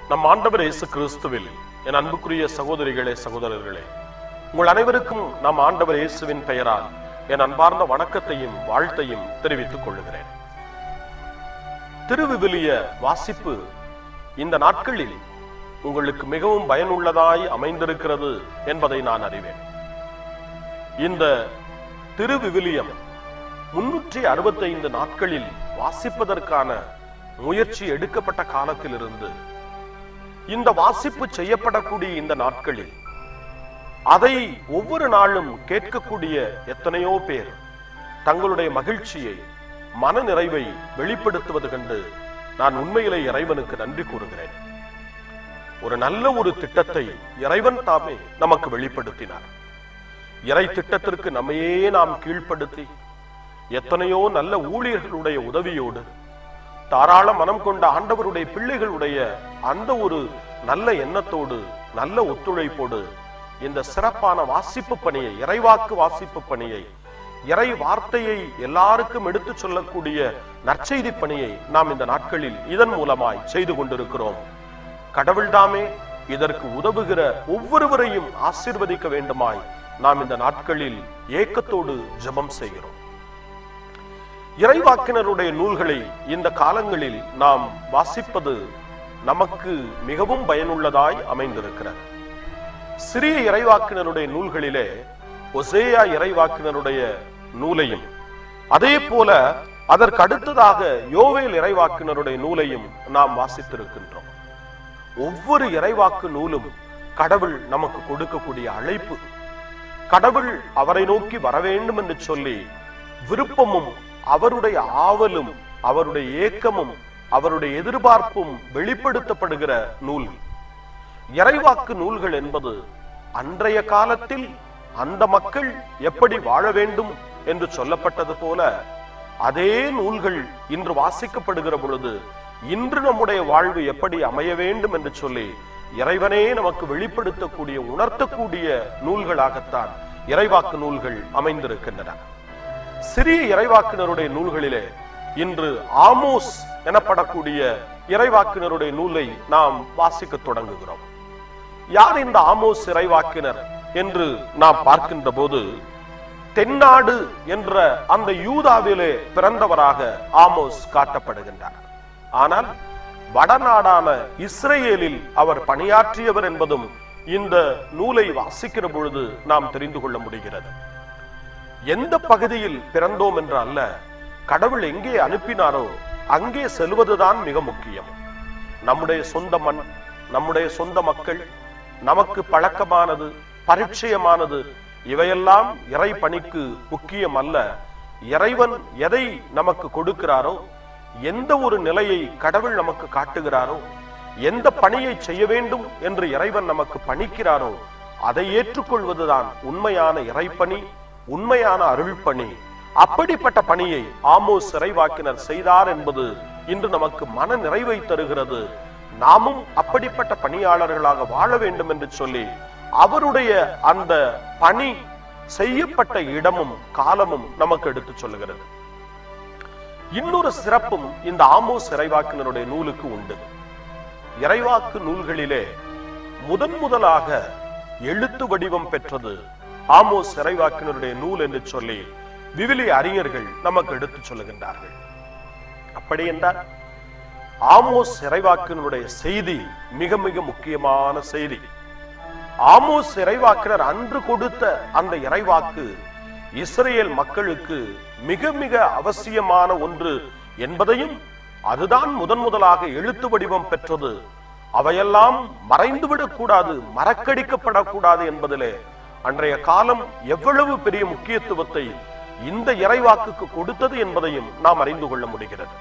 நம் ஆண்டவர் இயேசு கிறிஸ்துவில் என் அன்புக்குரிய சகோதரிகளே சகோதரர்களே உங்கள் அனைவருக்கும் நம் ஆண்டவர் இயேசுவின் பெயரால் என் அன்பார்ந்த வணக்கத்தையும் வாழ்த்தையும் தெரிவித்துக் கொள்கிறேன் திருவிவிலிய வாசிப்பு இந்த நாட்களில் உங்களுக்கு மிகவும் பயனுள்ளதாய் அமைந்திருக்கிறது என்பதை நான் அறிவேன் இந்த திருவிவிலியம் முன்னூற்றி அறுபத்தைந்து நாட்களில் வாசிப்பதற்கான முயற்சி எடுக்கப்பட்ட காலத்திலிருந்து இந்த வாசிப்பு செய்யப்படக்கூடிய இந்த நாட்களில் அதை ஒவ்வொரு நாளும் கேட்கக்கூடிய எத்தனையோ பேர் தங்களுடைய மகிழ்ச்சியை மன நிறைவை வெளிப்படுத்துவது கண்டு நான் உண்மையிலே இறைவனுக்கு நன்றி கூறுகிறேன் ஒரு நல்ல ஒரு திட்டத்தை இறைவன் தாமே நமக்கு வெளிப்படுத்தினார் இறை திட்டத்திற்கு நம்மையே நாம் கீழ்ப்படுத்தி எத்தனையோ நல்ல ஊழியர்களுடைய உதவியோடு தாராள மனம் கொண்ட ஆண்டவருடைய பிள்ளைகளுடைய அந்த ஒரு நல்ல எண்ணத்தோடு நல்ல ஒத்துழைப்போடு இந்த சிறப்பான வாசிப்பு பணியை இறைவாக்கு வாசிப்பு பணியை இறை வார்த்தையை எல்லாருக்கும் எடுத்துச் சொல்லக்கூடிய நற்செய்தி பணியை நாம் இந்த நாட்களில் இதன் மூலமாய் செய்து கொண்டிருக்கிறோம் கடவுள்தாமே இதற்கு உதவுகிற ஒவ்வொருவரையும் ஆசீர்வதிக்க வேண்டுமாய் நாம் இந்த நாட்களில் ஏக்கத்தோடு ஜெபம் செய்கிறோம் இறைவாக்கினருடைய நூல்களை இந்த காலங்களில் நாம் வாசிப்பது நமக்கு மிகவும் பயனுள்ளதாய் அமைந்திருக்கிறது சிறிய இறைவாக்கினருடைய நூல்களிலே ஒசேயா இறைவாக்கினருடைய நூலையும் அதே போல அதற்கு அடுத்ததாக யோவேல் இறைவாக்கினருடைய நூலையும் நாம் வாசித்திருக்கின்றோம் ஒவ்வொரு இறைவாக்கு நூலும் கடவுள் நமக்கு கொடுக்கக்கூடிய அழைப்பு கடவுள் அவரை நோக்கி வர வேண்டும் என்று சொல்லி விருப்பமும் அவருடைய ஆவலும் அவருடைய ஏக்கமும் அவருடைய எதிர்பார்ப்பும் வெளிப்படுத்தப்படுகிற நூல் இறைவாக்கு நூல்கள் என்பது அன்றைய காலத்தில் அந்த மக்கள் எப்படி வாழ வேண்டும் என்று சொல்லப்பட்டது போல அதே நூல்கள் இன்று வாசிக்கப்படுகிற பொழுது இன்று நம்முடைய வாழ்வு எப்படி அமைய வேண்டும் என்று சொல்லி இறைவனே நமக்கு வெளிப்படுத்தக்கூடிய உணர்த்தக்கூடிய நூல்களாகத்தான் இறைவாக்கு நூல்கள் அமைந்திருக்கின்றன சிறிய இறைவாக்கினருடைய நூல்களிலே இன்று ஆமோஸ் எனப்படக்கூடிய இறைவாக்கினருடைய நூலை நாம் வாசிக்க தொடங்குகிறோம் யார் இந்த ஆமோஸ் இறைவாக்கினர் என்று நாம் பார்க்கின்ற போது தென்னாடு என்ற அந்த யூதாவிலே பிறந்தவராக ஆமோஸ் காட்டப்படுகின்றார் ஆனால் வடநாடான இஸ்ரேலில் அவர் பணியாற்றியவர் என்பதும் இந்த நூலை வாசிக்கிற பொழுது நாம் தெரிந்து கொள்ள முடிகிறது எந்த பகுதியில் பிறந்தோம் என்று அல்ல கடவுள் எங்கே அனுப்பினாரோ அங்கே செல்வதுதான் மிக முக்கியம் நம்முடைய சொந்த மண் நம்முடைய சொந்த மக்கள் நமக்கு பழக்கமானது பரிச்சயமானது இவையெல்லாம் இறை பணிக்கு முக்கியம் அல்ல இறைவன் எதை நமக்கு கொடுக்கிறாரோ எந்த ஒரு நிலையை கடவுள் நமக்கு காட்டுகிறாரோ எந்த பணியை செய்ய வேண்டும் என்று இறைவன் நமக்கு பணிக்கிறாரோ அதை ஏற்றுக்கொள்வதுதான் உண்மையான இறைப்பணி உண்மையான அருள் பணி அப்படிப்பட்ட பணியை ஆமோ சிறைவாக்கினர் செய்தார் என்பது இன்று நமக்கு மன நிறைவை தருகிறது நாமும் அப்படிப்பட்ட பணியாளர்களாக வாழ வேண்டும் என்று சொல்லி அவருடைய அந்த பணி செய்யப்பட்ட இடமும் காலமும் நமக்கு எடுத்து சொல்லுகிறது இன்னொரு சிறப்பும் இந்த ஆமோ சிறைவாக்கினருடைய நூலுக்கு உண்டு இறைவாக்கு நூல்களிலே முதன் முதலாக எழுத்து வடிவம் பெற்றது ஆமோ சிறைவாக்கினருடைய நூல் என்று சொல்லி விவிலி அறிஞர்கள் நமக்கு எடுத்து சொல்லுகின்றார்கள் அப்படி என்றால் ஆமோஸ் இறைவாக்கினருடைய செய்தி மிக மிக முக்கியமான செய்தி ஆமோஸ் இறைவாக்கினர் அன்று கொடுத்த அந்த இறைவாக்கு இஸ்ரேல் மக்களுக்கு மிக மிக அவசியமான ஒன்று என்பதையும் அதுதான் முதன் முதலாக எழுத்து வடிவம் பெற்றது அவையெல்லாம் மறைந்துவிடக் கூடாது மறக்கடிக்கப்படக்கூடாது என்பதிலே அன்றைய காலம் எவ்வளவு பெரிய முக்கியத்துவத்தை இந்த இறைவாக்குக்கு கொடுத்தது என்பதையும் நாம் அறிந்து கொள்ள முடிகிறது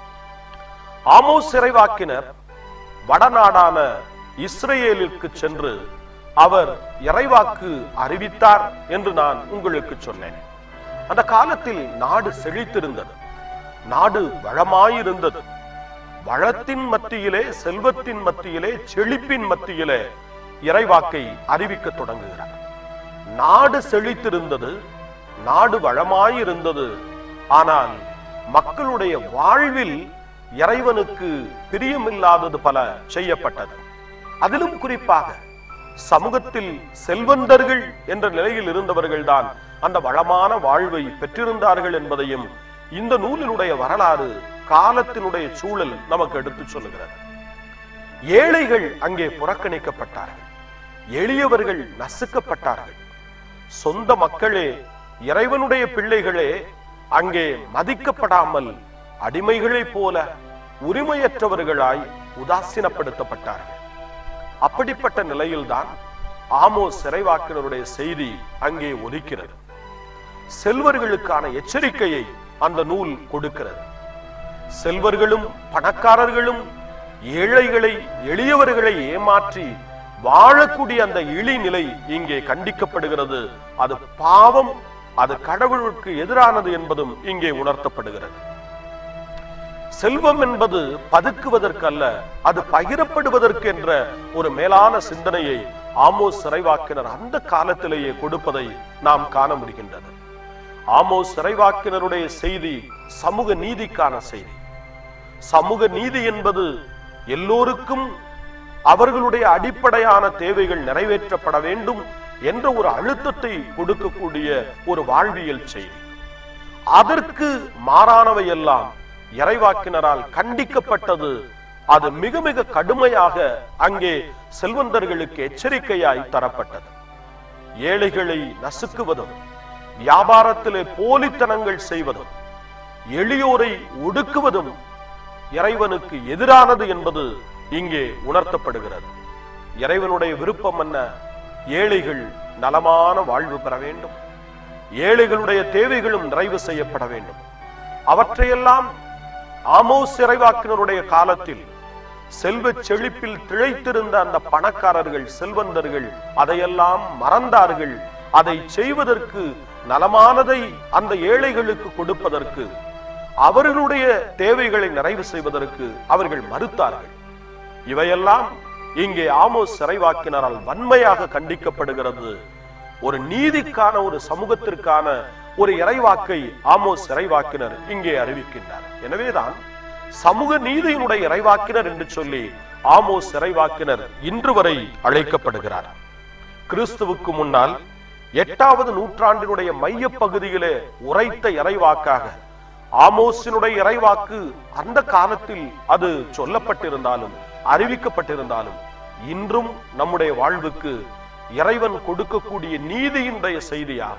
ஆமோஸ் இறைவாக்கினர் வடநாடான இஸ்ரேலுக்கு சென்று அவர் இறைவாக்கு அறிவித்தார் என்று நான் உங்களுக்கு சொன்னேன் அந்த காலத்தில் நாடு செழித்திருந்தது நாடு வளமாயிருந்தது வளத்தின் மத்தியிலே செல்வத்தின் மத்தியிலே செழிப்பின் மத்தியிலே இறைவாக்கை அறிவிக்க தொடங்குகிறார் நாடு செழித்திருந்தது நாடு வளமாயிருந்தது ஆனால் மக்களுடைய வாழ்வில் இறைவனுக்கு பிரியமில்லாதது பல செய்யப்பட்டது அதிலும் குறிப்பாக சமூகத்தில் செல்வந்தர்கள் என்ற நிலையில் இருந்தவர்கள்தான் அந்த வளமான வாழ்வை பெற்றிருந்தார்கள் என்பதையும் இந்த நூலினுடைய வரலாறு காலத்தினுடைய சூழல் நமக்கு எடுத்துச் சொல்லுகிறது ஏழைகள் அங்கே புறக்கணிக்கப்பட்டார்கள் எளியவர்கள் நசுக்கப்பட்டார்கள் சொந்த மக்களே இறைவனுடைய பிள்ளைகளே அங்கே மதிக்கப்படாமல் அடிமைகளைப் போல உரிமையற்றவர்களாய் உதாசீனப்படுத்தப்பட்டார்கள் அப்படிப்பட்ட நிலையில்தான் ஆமோ சிறைவாக்கினருடைய செய்தி அங்கே ஒலிக்கிறது செல்வர்களுக்கான எச்சரிக்கையை அந்த நூல் கொடுக்கிறது செல்வர்களும் பணக்காரர்களும் ஏழைகளை எளியவர்களை ஏமாற்றி வாழக்கூடிய அந்த இழிநிலை இங்கே கண்டிக்கப்படுகிறது அது பாவம் அது கடவுளுக்கு எதிரானது என்பதும் இங்கே உணர்த்தப்படுகிறது செல்வம் என்பது பதுக்குவதற்கல்ல அது பகிரப்படுவதற்கு என்ற ஒரு மேலான சிந்தனையை ஆமோஸ் சிறைவாக்கினர் அந்த காலத்திலேயே கொடுப்பதை நாம் காண முடிகின்றது ஆமோஸ் சிறைவாக்கினருடைய செய்தி சமூக நீதிக்கான செய்தி சமூக நீதி என்பது எல்லோருக்கும் அவர்களுடைய அடிப்படையான தேவைகள் நிறைவேற்றப்பட வேண்டும் என்ற ஒரு அழுத்தத்தை கொடுக்கக்கூடிய ஒரு வாழ்வியல் செய்தி அதற்கு மாறானவை எல்லாம் இறைவாக்கினரால் கண்டிக்கப்பட்டது அது மிக மிக கடுமையாக அங்கே செல்வந்தர்களுக்கு எச்சரிக்கையாய் தரப்பட்டது ஏழைகளை நசுக்குவதும் வியாபாரத்திலே போலித்தனங்கள் செய்வதும் எளியோரை ஒடுக்குவதும் இறைவனுக்கு எதிரானது என்பது இங்கே உணர்த்தப்படுகிறது இறைவனுடைய விருப்பம் என்ன ஏழைகள் நலமான வாழ்வு பெற வேண்டும் ஏழைகளுடைய தேவைகளும் நிறைவு செய்யப்பட வேண்டும் அவற்றையெல்லாம் ஆமோஸ் இறைவாக்கினருடைய காலத்தில் செல்வ செழிப்பில் திளைத்திருந்த அந்த பணக்காரர்கள் செல்வந்தர்கள் அதையெல்லாம் மறந்தார்கள் அதை செய்வதற்கு நலமானதை அந்த ஏழைகளுக்கு கொடுப்பதற்கு அவர்களுடைய தேவைகளை நிறைவு செய்வதற்கு அவர்கள் மறுத்தார்கள் இவையெல்லாம் இங்கே ஆமோஸ் சிறைவாக்கினரால் வன்மையாக கண்டிக்கப்படுகிறது ஒரு நீதிக்கான ஒரு சமூகத்திற்கான ஒரு இறைவாக்கை ஆமோஸ் இறைவாக்கினர் இங்கே அறிவிக்கின்றார் எனவேதான் சமூக நீதியினுடைய இறைவாக்கினர் என்று சொல்லி ஆமோஸ் இறைவாக்கினர் இன்று வரை அழைக்கப்படுகிறார் கிறிஸ்துவுக்கு முன்னால் எட்டாவது நூற்றாண்டினுடைய மைய பகுதியிலே உரைத்த இறைவாக்காக ஆமோஸினுடைய இறைவாக்கு அந்த காலத்தில் அது சொல்லப்பட்டிருந்தாலும் அறிவிக்கப்பட்டிருந்தாலும் இன்றும் நம்முடைய வாழ்வுக்கு இறைவன் கொடுக்கக்கூடிய நீதியினுடைய செய்தியாக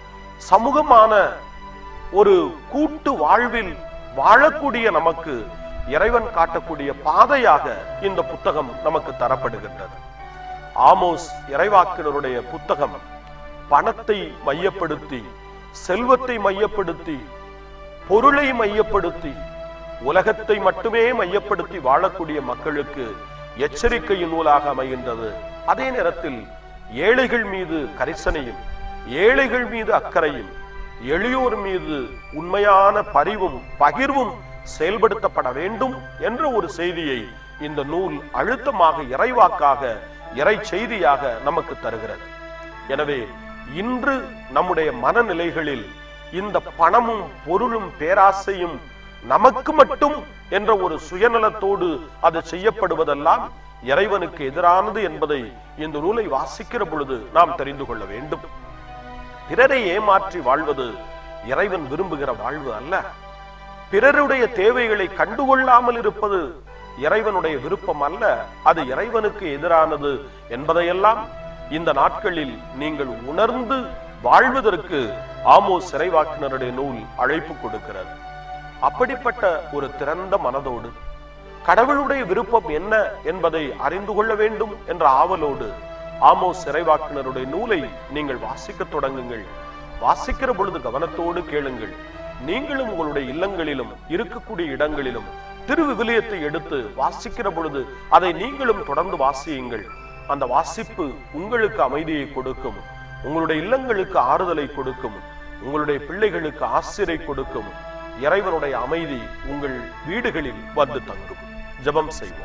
சமூகமான ஒரு கூட்டு வாழ்வில் வாழக்கூடிய நமக்கு இறைவன் காட்டக்கூடிய பாதையாக இந்த புத்தகம் நமக்கு தரப்படுகின்றது ஆமோஸ் இறைவாக்கினருடைய புத்தகம் பணத்தை மையப்படுத்தி செல்வத்தை மையப்படுத்தி பொருளை மையப்படுத்தி உலகத்தை மட்டுமே மையப்படுத்தி வாழக்கூடிய மக்களுக்கு எச்சரிக்கையின் நூலாக அமைகின்றது அதே நேரத்தில் ஏழைகள் மீது கரிசனையும் ஏழைகள் மீது அக்கறையும் எளியோர் மீது உண்மையான பரிவும் பகிர்வும் செயல்படுத்தப்பட வேண்டும் என்ற ஒரு செய்தியை இந்த நூல் அழுத்தமாக இறைவாக்காக இறை செய்தியாக நமக்கு தருகிறது எனவே இன்று நம்முடைய மனநிலைகளில் இந்த பணமும் பொருளும் பேராசையும் நமக்கு மட்டும் என்ற ஒரு சுயநலத்தோடு அது செய்யப்படுவதெல்லாம் இறைவனுக்கு எதிரானது என்பதை இந்த நூலை வாசிக்கிற பொழுது நாம் தெரிந்து கொள்ள வேண்டும் பிறரை ஏமாற்றி வாழ்வது இறைவன் விரும்புகிற வாழ்வு அல்ல பிறருடைய தேவைகளை கண்டுகொள்ளாமல் இருப்பது இறைவனுடைய விருப்பம் அல்ல அது இறைவனுக்கு எதிரானது என்பதையெல்லாம் இந்த நாட்களில் நீங்கள் உணர்ந்து வாழ்வதற்கு ஆமோ சிறைவாக்கினருடைய நூல் அழைப்பு கொடுக்கிறது அப்படிப்பட்ட ஒரு திறந்த மனதோடு கடவுளுடைய விருப்பம் என்ன என்பதை அறிந்து கொள்ள வேண்டும் என்ற ஆவலோடு ஆமோ சிறைவாக்கினருடைய நூலை நீங்கள் வாசிக்க தொடங்குங்கள் வாசிக்கிற பொழுது கவனத்தோடு கேளுங்கள் நீங்களும் உங்களுடைய இல்லங்களிலும் இருக்கக்கூடிய இடங்களிலும் திருவிவிலியத்தை எடுத்து வாசிக்கிற பொழுது அதை நீங்களும் தொடர்ந்து வாசியுங்கள் அந்த வாசிப்பு உங்களுக்கு அமைதியை கொடுக்கும் உங்களுடைய இல்லங்களுக்கு ஆறுதலை கொடுக்கும் உங்களுடைய பிள்ளைகளுக்கு ஆசிரை கொடுக்கும் இறைவனுடைய அமைதி உங்கள் வீடுகளில் வந்து தங்கும் ஜெபம் செய்வோம்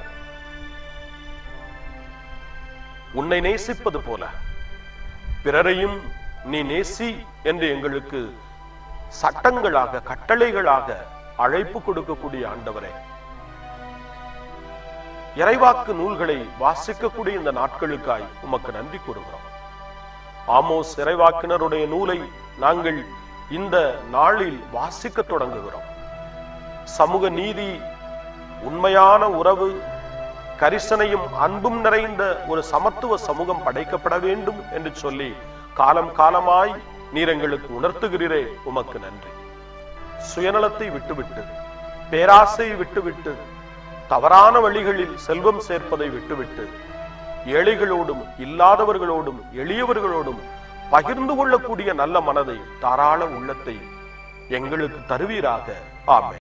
உன்னை நேசிப்பது போல பிறரையும் நீ நேசி என்று எங்களுக்கு சட்டங்களாக கட்டளைகளாக அழைப்பு கொடுக்கக்கூடிய ஆண்டவரே இறைவாக்கு நூல்களை வாசிக்கக்கூடிய இந்த நாட்களுக்காய் உமக்கு நன்றி கூறுகிறோம் ஆமோஸ் இறைவாக்கினருடைய நூலை நாங்கள் இந்த நாளில் வாசிக்க தொடங்குகிறோம் சமூக நீதி உண்மையான உறவு கரிசனையும் அன்பும் நிறைந்த ஒரு சமத்துவ சமூகம் படைக்கப்பட வேண்டும் என்று சொல்லி காலம் காலமாய் நீர் எங்களுக்கு உணர்த்துகிறீரே உமக்கு நன்றி சுயநலத்தை விட்டுவிட்டு பேராசையை விட்டுவிட்டு தவறான வழிகளில் செல்வம் சேர்ப்பதை விட்டுவிட்டு ஏழைகளோடும் இல்லாதவர்களோடும் எளியவர்களோடும் பகிர்ந்து கொள்ளக்கூடிய நல்ல மனதை தாராள உள்ளத்தை எங்களுக்கு தருவீராக ஆமென்